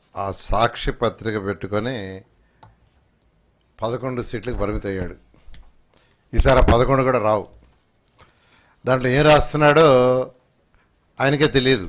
ఆ సాక్షి పత్రిక పెట్టుకొని పదకొండు సీట్లకు పరిమితి అయ్యాడు ఈసారి ఆ పదకొండు కూడా రావు దాంట్లో ఏం రాస్తున్నాడో ఆయనకే తెలియదు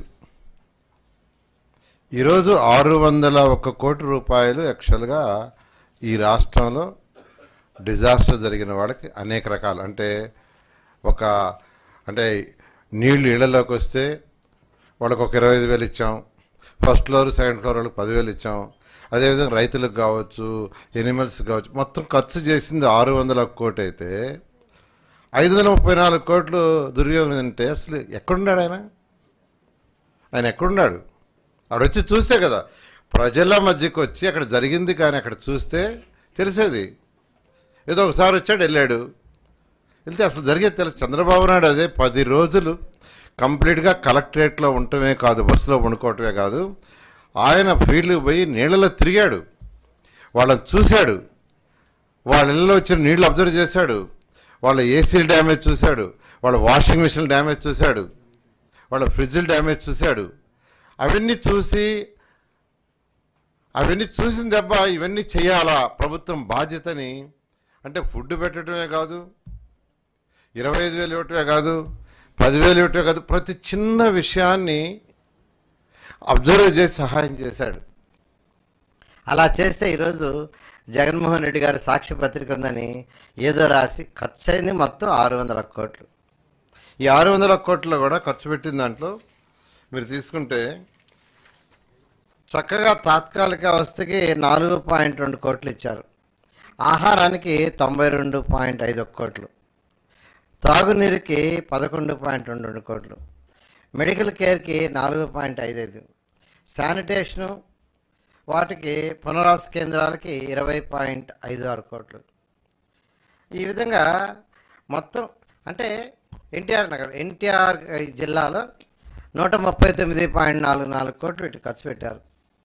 ఈరోజు ఆరు వందల ఒక్క కోటి రూపాయలు యాక్చువల్గా ఈ రాష్ట్రంలో డిజాస్టర్ జరిగిన వాళ్ళకి అనేక రకాలు అంటే ఒక అంటే నీళ్లు ఇళ్లలోకి వస్తే వాళ్ళకి ఒక ఇరవై ఐదు వేలు ఇచ్చాం ఫస్ట్ ఫ్లోర్ సెకండ్ ఫ్లోర్ వాళ్ళకి పదివేలు ఇచ్చాం అదేవిధంగా రైతులకు కావచ్చు ఎనిమల్స్ కావచ్చు మొత్తం ఖర్చు చేసింది ఆరు వందల ఒక్క కోటి అయితే ఐదు వందల ముప్పై నాలుగు కోట్లు దుర్యోగం అంటే అసలు ఎక్కడున్నాడు ఆయన ఆయన ఎక్కడున్నాడు ఆడ వచ్చి చూస్తే కదా ప్రజల మధ్యకి వచ్చి అక్కడ జరిగింది కానీ అక్కడ చూస్తే తెలిసేది ఏదో ఒకసారి వచ్చాడు వెళ్ళాడు వెళ్తే అసలు జరిగేది తెలుసు చంద్రబాబు నాయుడు అదే పది రోజులు కంప్లీట్గా కలెక్టరేట్లో ఉండటమే కాదు బస్సులో వండుకోవటమే కాదు ఆయన ఫీల్డ్కి పోయి నీళ్ళలో తిరిగాడు వాళ్ళని చూశాడు వాళ్ళ ఇళ్ళలో వచ్చిన నీళ్లు అబ్జర్వ్ చేశాడు వాళ్ళ ఏసీలు డ్యామేజ్ చూశాడు వాళ్ళ వాషింగ్ మిషన్ డ్యామేజ్ చూశాడు వాళ్ళ ఫ్రిడ్జ్లు డ్యామేజ్ చూశాడు అవన్నీ చూసి అవన్నీ చూసిన దెబ్బ ఇవన్నీ చేయాలా ప్రభుత్వం బాధ్యతని అంటే ఫుడ్ పెట్టడమే కాదు ఇరవై ఐదు వేలు ఇవ్వటమే కాదు పదివేలు ఇవ్వటమే కాదు ప్రతి చిన్న విషయాన్ని అబ్జర్వ్ చేసి సహాయం చేశాడు అలా చేస్తే ఈరోజు జగన్మోహన్ రెడ్డి గారి సాక్షి పత్రిక ఉందని ఏదో రాసి ఖర్చు అయింది మొత్తం ఆరు వందల కోట్లు ఈ ఆరు వందల కోట్లు కూడా ఖర్చు పెట్టిన దాంట్లో మీరు తీసుకుంటే చక్కగా తాత్కాలిక అవస్థకి నాలుగు పాయింట్ రెండు కోట్లు ఇచ్చారు ఆహారానికి తొంభై రెండు పాయింట్ ఐదు కోట్లు తాగునీరుకి పదకొండు పాయింట్ రెండు రెండు కోట్లు మెడికల్ కేర్కి నాలుగు పాయింట్ ఐదు ఐదు శానిటేషను వాటికి పునరావాస కేంద్రాలకి ఇరవై పాయింట్ ఐదు ఆరు కోట్లు ఈ విధంగా మొత్తం అంటే ఎన్టీఆర్ నగర్ ఎన్టీఆర్ జిల్లాలో నూట ముప్పై తొమ్మిది పాయింట్ నాలుగు నాలుగు కోట్లు ఇటు ఖర్చు పెట్టారు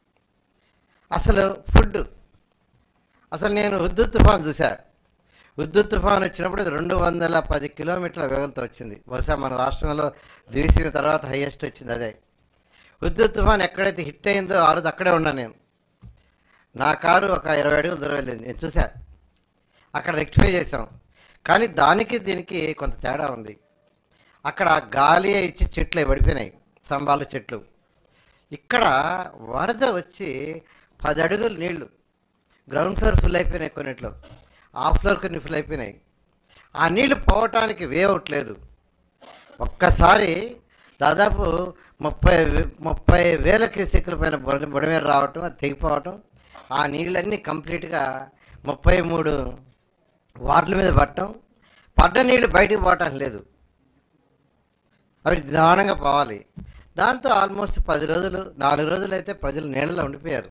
అసలు ఫుడ్ అసలు నేను ఉద్దు తుఫాన్ చూసా ఉద్దు తుఫాన్ వచ్చినప్పుడు ఇది రెండు వందల పది కిలోమీటర్ల వేగంతో వచ్చింది బహుశా మన రాష్ట్రంలో దివిసీమ తర్వాత హైయెస్ట్ వచ్చింది అదే ఉద్దు తుఫాన్ ఎక్కడైతే హిట్ అయిందో ఆ రోజు అక్కడే ఉన్నా నేను నా కారు ఒక ఇరవై అడుగులు దూరం వెళ్ళింది నేను చూసా అక్కడ రెక్టిఫై చేసాం కానీ దానికి దీనికి కొంత తేడా ఉంది అక్కడ గాలి ఇచ్చి చెట్లు అవి పడిపోయినాయి స్తంభాలు చెట్లు ఇక్కడ వరద వచ్చి పది అడుగులు నీళ్లు గ్రౌండ్ ఫ్లోర్ ఫుల్ అయిపోయినాయి కొన్నిట్లో ఆ ఫ్లోర్ కొన్ని ఫుల్ అయిపోయినాయి ఆ నీళ్లు పోవటానికి వే అవుట్ లేదు ఒక్కసారి దాదాపు ముప్పై వే- ముప్పై వేల క్యూసెక్ల పైన బుడ బుడమేర రావటం అది తెగిపోవటం ఆ నీళ్ళన్నీ కంప్లీట్గా ముప్పై మూడు వార్డుల మీద పడటం పడ్డ నీళ్ళు బయటికి పోవటం లేదు అవి నిదానంగా పోవాలి దాంతో ఆల్మోస్ట్ పది రోజులు నాలుగు రోజులు అయితే ప్రజలు నీళ్ళలో ఉండిపోయారు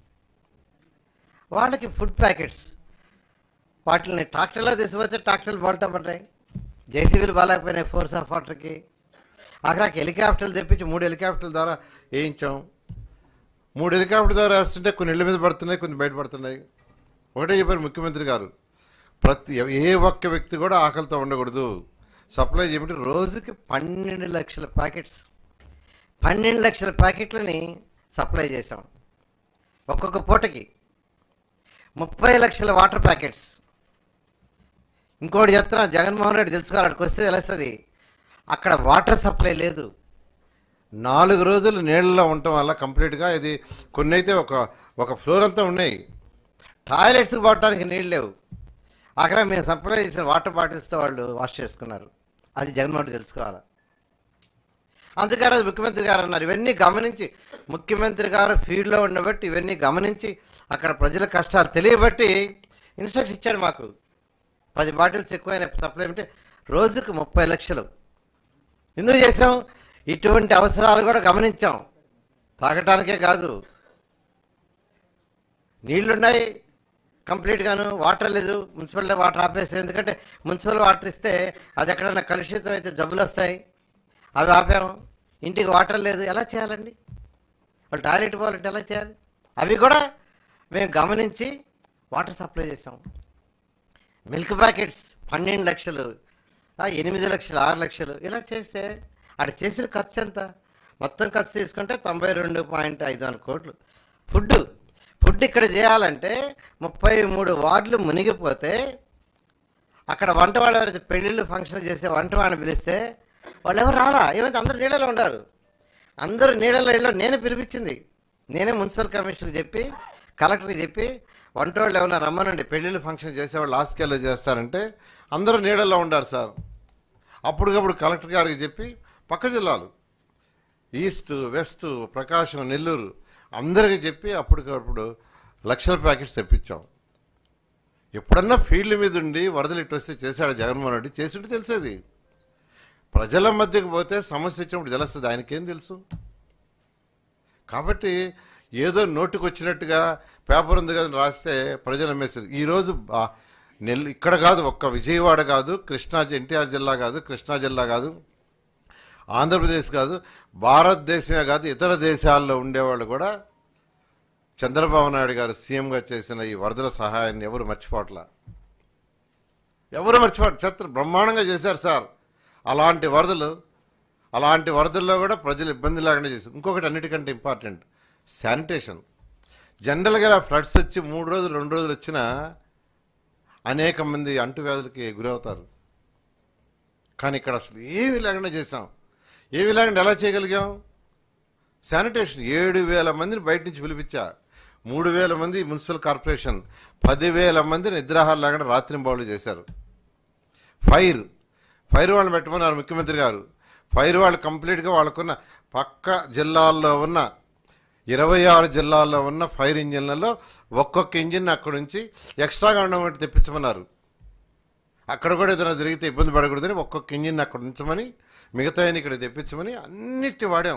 వాళ్ళకి ఫుడ్ ప్యాకెట్స్ వాటిని ట్రాక్టర్లో తీసుకుపోతే ట్రాక్టర్లు బోల్టా పడ్డాయి జేసీబీలు బాగాలేకపోయినాయి ఫోర్స్ ఆఫ్ వాటర్కి అక్కడికి హెలికాప్టర్లు తెప్పించి మూడు హెలికాప్టర్ల ద్వారా వేయించాం మూడు హెలికాప్టర్ ద్వారా వేస్తుంటే కొన్ని ఇళ్ళ మీద పడుతున్నాయి కొన్ని బయట పడుతున్నాయి ఒకటే చెప్పారు ముఖ్యమంత్రి గారు ప్రతి ఏ ఒక్క వ్యక్తి కూడా ఆకలితో ఉండకూడదు సప్లై చేయమంటే రోజుకి పన్నెండు లక్షల ప్యాకెట్స్ పన్నెండు లక్షల ప్యాకెట్లని సప్లై చేసాం ఒక్కొక్క పూటకి ముప్పై లక్షల వాటర్ ప్యాకెట్స్ ఇంకోటి చెప్తున్నా జగన్మోహన్ రెడ్డి తెలుసుకోవాలి అక్కడికి వస్తే తెలుస్తుంది అక్కడ వాటర్ సప్లై లేదు నాలుగు రోజులు నీళ్ళలో ఉండటం వల్ల కంప్లీట్గా ఇది కొన్ని అయితే ఒక ఒక ఫ్లోర్ అంతా ఉన్నాయి టాయిలెట్స్కి పోవడానికి నీళ్ళు లేవు అక్కడ మేము సప్లై చేసిన వాటర్ బాటిల్స్తో వాళ్ళు వాష్ చేసుకున్నారు అది జగన్మోహన్ రెడ్డి తెలుసుకోవాలి అందుకే ఆ రోజు ముఖ్యమంత్రి గారు అన్నారు ఇవన్నీ గమనించి ముఖ్యమంత్రి గారు ఫీల్డ్లో ఉండబట్టి ఇవన్నీ గమనించి అక్కడ ప్రజల కష్టాలు తెలియబట్టి ఇన్స్ట్రక్షన్ ఇచ్చాడు మాకు పది బాటిల్స్ ఎక్కువైన సప్లై అంటే రోజుకు ముప్పై లక్షలు ఎందుకు చేసాం ఇటువంటి అవసరాలు కూడా గమనించాం తాగటానికే కాదు నీళ్లున్నాయి కంప్లీట్గాను వాటర్ లేదు మున్సిపల్ వాటర్ ఆపేసాం ఎందుకంటే మున్సిపల్ వాటర్ ఇస్తే అది ఎక్కడైనా కలుషితం అయితే జబ్బులు వస్తాయి అవి ఆపాము ఇంటికి వాటర్ లేదు ఎలా చేయాలండి వాళ్ళు టాయిలెట్ పోవాలంటే ఎలా చేయాలి అవి కూడా మేము గమనించి వాటర్ సప్లై చేసాం మిల్క్ ప్యాకెట్స్ పన్నెండు లక్షలు ఆ, ఎనిమిది లక్షలు ఆరు లక్షలు ఇలా చేస్తే అక్కడ చేసిన ఖర్చు ఎంత మొత్తం ఖర్చు తీసుకుంటే తొంభై రెండు పాయింట్ ఐదు నాలుగు కోట్లు ఫుడ్ ఫుడ్ ఇక్కడ చేయాలంటే ముప్పై మూడు వార్డులు మునిగిపోతే అక్కడ వంట వాళ్ళు ఎవరైతే పెళ్ళిళ్ళు ఫంక్షన్ చేసే వంట వాళ్ళని పిలిస్తే వాళ్ళు ఎవరు రాలా ఏమైతే అందరూ నీళ్ళలో ఉండారు అందరూ నీళ్ళలో ఇళ్ళలో నేనే పిలిపించింది నేనే మున్సిపల్ కమిషనర్కి చెప్పి కలెక్టర్కి చెప్పి వంట వాళ్ళు ఏమైనా రమ్మనండి పెళ్ళిళ్ళు ఫంక్షన్ చేసేవాళ్ళు లాస్ట్ స్కేల్లో చేస్తారంటే అందరూ నీళ్ళల్లో ఉండారు సార్ అప్పటికప్పుడు కలెక్టర్ గారికి చెప్పి పక్క జిల్లాలు ఈస్ట్ వెస్ట్ ప్రకాశం నెల్లూరు అందరికీ చెప్పి అప్పటికప్పుడు లక్షల ప్యాకెట్స్ తెప్పించాం ఎప్పుడన్నా ఫీల్డ్ మీద ఉండి వరదలు ఇటు వస్తే చేశాడు జగన్మోహన్ రెడ్డి చేసింటే తెలిసేది ప్రజల మధ్యకి పోతే సమస్య వచ్చినప్పుడు తెలుస్తుంది ఆయనకేం తెలుసు కాబట్టి ఏదో నోటికి వచ్చినట్టుగా పేపర్ ఉంది కదా అని రాస్తే ప్రజలు మెసేజ్ ఈరోజు ఆ నెల్లు ఇక్కడ కాదు ఒక్క విజయవాడ కాదు కృష్ణా ఎన్టీఆర్ జిల్లా కాదు కృష్ణా జిల్లా కాదు ఆంధ్రప్రదేశ్ కాదు భారతదేశమే కాదు ఇతర దేశాల్లో ఉండేవాళ్ళు కూడా చంద్రబాబు నాయుడు గారు సీఎంగా చేసిన ఈ వరదల సహాయాన్ని ఎవరు మర్చిపోవట్లా ఎవరు మర్చిపోవట్ల చెత్త బ్రహ్మాండంగా చేశారు సార్ అలాంటి వరదలు అలాంటి వరదల్లో కూడా ప్రజలు ఇబ్బంది లేకుండా చేశారు ఇంకొకటి అన్నిటికంటే ఇంపార్టెంట్ శానిటేషన్ జనరల్గా ఫ్లడ్స్ వచ్చి మూడు రోజులు రెండు రోజులు వచ్చినా అనేక మంది అంటువ్యాధులకి గురవుతారు కానీ ఇక్కడ అసలు ఏమి లేకుండా చేసాం ఏమి లేకుండా ఎలా చేయగలిగాం శానిటేషన్ ఏడు వేల మందిని బయట నుంచి పిలిపించా మూడు వేల మంది మున్సిపల్ కార్పొరేషన్ పదివేల మంది నిద్రాహారం లేకుండా రాత్రింబావులు చేశారు ఫైర్ ఫైర్ వాళ్ళని పెట్టమన్నారు ముఖ్యమంత్రి గారు ఫైర్ వాళ్ళు కంప్లీట్గా వాళ్ళకున్న పక్క జిల్లాల్లో ఉన్న ఇరవై ఆరు జిల్లాల్లో ఉన్న ఫైర్ ఇంజిన్లలో ఒక్కొక్క ఇంజిన్ అక్కడ నుంచి ఎక్స్ట్రాగా ఉండమంటే తెప్పించమన్నారు అక్కడ కూడా ఏదైనా జరిగితే ఇబ్బంది పడకూడదని ఒక్కొక్క ఇంజిన్ అక్కడ ఉంచమని మిగతా ఇక్కడ తెప్పించమని అన్నిటి వాడాం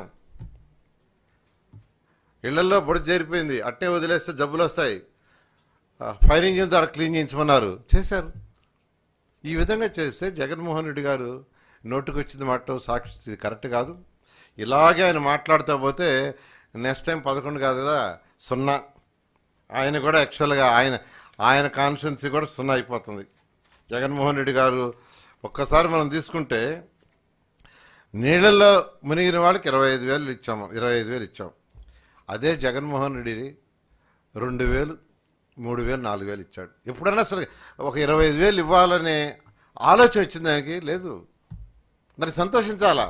ఇళ్లలో బుడద చేరిపోయింది అట్టే వదిలేస్తే జబ్బులు వస్తాయి ఆ, ఫైర్ ఇంజిన్తో అక్కడ క్లీన్ చేయించమన్నారు చేశారు ఈ విధంగా చేస్తే జగన్మోహన్ రెడ్డి గారు నోటుకు వచ్చింది మాట సాక్షి ఇది కరెక్ట్ కాదు ఇలాగే ఆయన మాట్లాడుతూ పోతే నెక్స్ట్ టైం పదకొండు కాదు కదా సున్నా ఆయన కూడా యాక్చువల్గా ఆయన ఆయన కాన్స్టిట్యున్సీ కూడా సున్నా అయిపోతుంది జగన్మోహన్ రెడ్డి గారు ఒక్కసారి మనం తీసుకుంటే నీళ్ళల్లో మునిగిన వాళ్ళకి ఇరవై ఐదు వేలు ఇచ్చాము ఇరవై ఐదు వేలు ఇచ్చాం అదే జగన్మోహన్ రెడ్డి రెండు వేలు మూడు వేలు నాలుగు వేలు ఇచ్చాడు ఎప్పుడన్నా అసలు ఒక ఇరవై ఐదు వేలు ఇవ్వాలనే ఆలోచన వచ్చింది ఆయనకి లేదు మరి సంతోషించాలా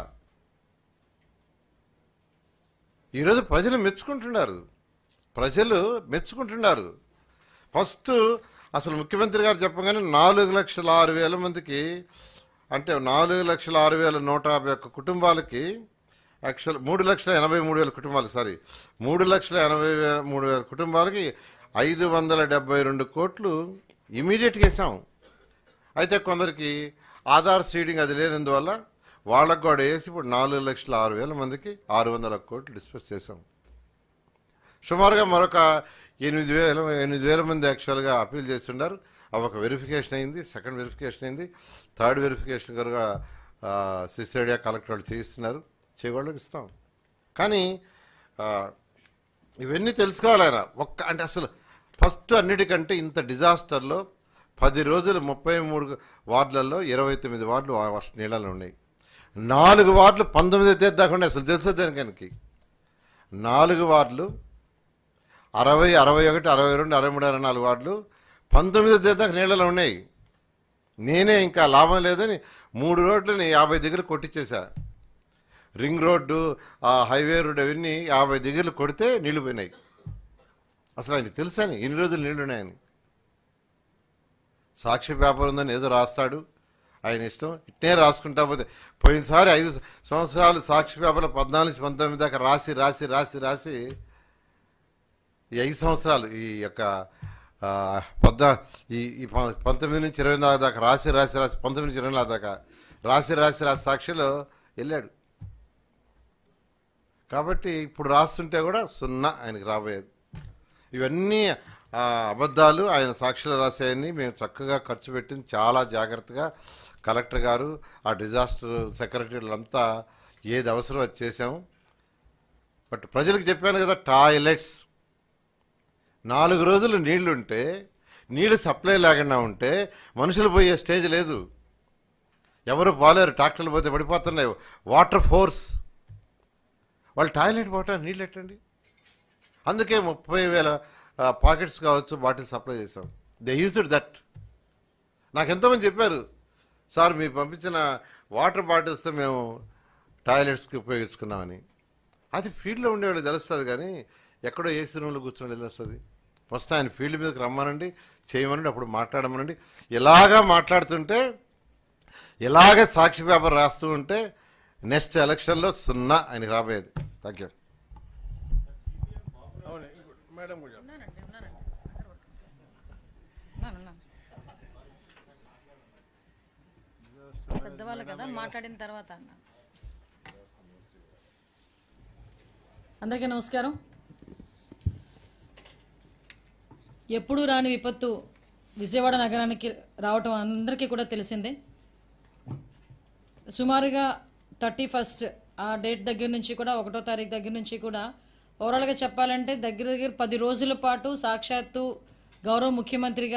ఈరోజు ప్రజలు మెచ్చుకుంటున్నారు ప్రజలు మెచ్చుకుంటున్నారు ఫస్ట్ అసలు ముఖ్యమంత్రి గారు చెప్పగానే నాలుగు లక్షల ఆరు వేల మందికి అంటే నాలుగు లక్షల ఆరు వేల నూట యాభై ఒక్క కుటుంబాలకి యాక్చువల్ మూడు లక్షల ఎనభై మూడు వేల కుటుంబాలు సారీ మూడు లక్షల ఎనభై వే- మూడు వేల కుటుంబాలకి ఐదు వందల డెబ్బై రెండు కోట్లు ఇమీడియట్గా వేసాం అయితే కొందరికి ఆధార్ సీడింగ్ అది లేనందువల్ల వాళ్ళకు కూడా వేసి ఇప్పుడు నాలుగు లక్షల ఆరు వేల మందికి ఆరు వందల కోట్లు డిస్పర్స్ చేసాం సుమారుగా మరొక ఎనిమిది వేల ఎనిమిది వేల మంది యాక్చువల్గా అప్పీల్ చేస్తున్నారు అవి ఒక వెరిఫికేషన్ అయింది సెకండ్ వెరిఫికేషన్ అయింది థర్డ్ వెరిఫికేషన్ కూడా సిసోడియా కలెక్టర్ వాళ్ళు చేయిస్తున్నారు చేయవాళ్ళకి ఇస్తాం కానీ ఆ, ఇవన్నీ తెలుసుకోవాలి ఆయన ఒక్క అంటే అసలు ఫస్ట్ అన్నిటికంటే ఇంత డిజాస్టర్లో పది రోజులు ముప్పై మూడు వార్డులలో ఇరవై తొమ్మిది వార్డులు ఆ వర్ష నీళ్ళలో ఉన్నాయి నాలుగు వార్డులు పంతొమ్మిది తీద్దాకుండా అసలు తెలుసు దానికి నాలుగు వార్డులు అరవై అరవై ఒకటి అరవై రెండు అరవై మూడు అరవై నాలుగు వార్డులు పంతొమ్మిది దాకా నీళ్ళలో ఉన్నాయి నేనే ఇంకా లాభం లేదని మూడు రోడ్లని యాభై దగ్గర కొట్టించేశా రింగ్ రోడ్డు ఆ హైవే రోడ్ అవన్నీ యాభై దగ్గరలు కొడితే నీళ్లు పోయినాయి అసలు ఆయనకి తెలుసని ఇన్ని రోజులు నీళ్లు ఉన్నాయని సాక్షి పేపర్ ఉందని ఏదో రాస్తాడు ఆయన ఇష్టం ఇట్నే రాసుకుంటా పోతే పోయినసారి ఐదు సంవత్సరాలు సాక్షి పేపర్లో పద్నాలుగు నుంచి పంతొమ్మిది దాకా రాసి రాసి రాసి రాసి ఈ ఐదు సంవత్సరాలు ఈ యొక్క ఆ, పొద్ద ఈ ఈ ప- పంతొమ్మిది నుంచి ఇరవై నాలుగు దాకా రాసి రాసి రాసి పంతొమ్మిది నుంచి ఇరవై నాలుగు దాకా రాసి రాసి రాసి సాక్షిలో వెళ్ళాడు కాబట్టి ఇప్పుడు రాస్తుంటే కూడా సున్నా ఆయనకి రాబోయేది ఇవన్నీ ఆ, అబద్ధాలు ఆయన సాక్షులు రాసాయని మేము చక్కగా ఖర్చు పెట్టింది చాలా జాగ్రత్తగా కలెక్టర్ గారు ఆ డిజాస్టర్ సెక్రటరీలంతా ఏది అవసరం అది చేసాము బట్ ప్రజలకు చెప్పాను కదా టాయిలెట్స్ నాలుగు రోజులు నీళ్లు ఉంటే నీళ్లు సప్లై లేకుండా ఉంటే మనుషులు పోయే స్టేజ్ లేదు ఎవరు పోలేరు ట్రాక్టర్లు పోతే పడిపోతున్నాయి వాటర్ ఫోర్స్ వాళ్ళు టాయిలెట్ పోవటం నీళ్ళు ఎట్టండి అందుకే ముప్పై వేల పాకెట్స్ కావచ్చు బాటిల్ సప్లై చేసాం దే యూజ్డ్ దట్ నాకు ఎంతోమంది చెప్పారు సార్ మీరు పంపించిన వాటర్ బాటిల్స్తో మేము టాయిలెట్స్కి ఉపయోగించుకున్నామని అది ఫీల్డ్లో ఉండేవాళ్ళు తెలుస్తుంది కానీ ఎక్కడో ఏసీ రూమ్లో కూర్చొని తెలుస్తుంది ఫస్ట్ ఆయన ఫీల్డ్ మీదకి రమ్మనండి చేయమనండి అప్పుడు మాట్లాడమనండి ఇలాగా మాట్లాడుతుంటే ఇలాగ సాక్షి పేపర్ రాస్తూ ఉంటే నెక్స్ట్ ఎలక్షన్లో సున్నా ఆయనకి రాబోయేది థ్యాంక్ యూ అవును ఇంకోటి మేడం కూడా ఉన్నానండి ఉన్నానండి ఉన్నాను, ఉన్నాను. పెద్దవాళ్ళు కదా మాట్లాడిన తర్వాత అన్న అందరికీ నమస్కారం ఎప్పుడూ రాని విపత్తు విజయవాడ నగరానికి రావటం అందరికీ కూడా తెలిసిందే సుమారుగా థర్టీ ఫస్ట్ ఆ డేట్ దగ్గర నుంచి కూడా ఒకటో తారీఖు దగ్గర నుంచి కూడా ఓవరాల్గా చెప్పాలంటే దగ్గర దగ్గర పది రోజుల పాటు సాక్షాత్తు గౌరవ ముఖ్యమంత్రి గారు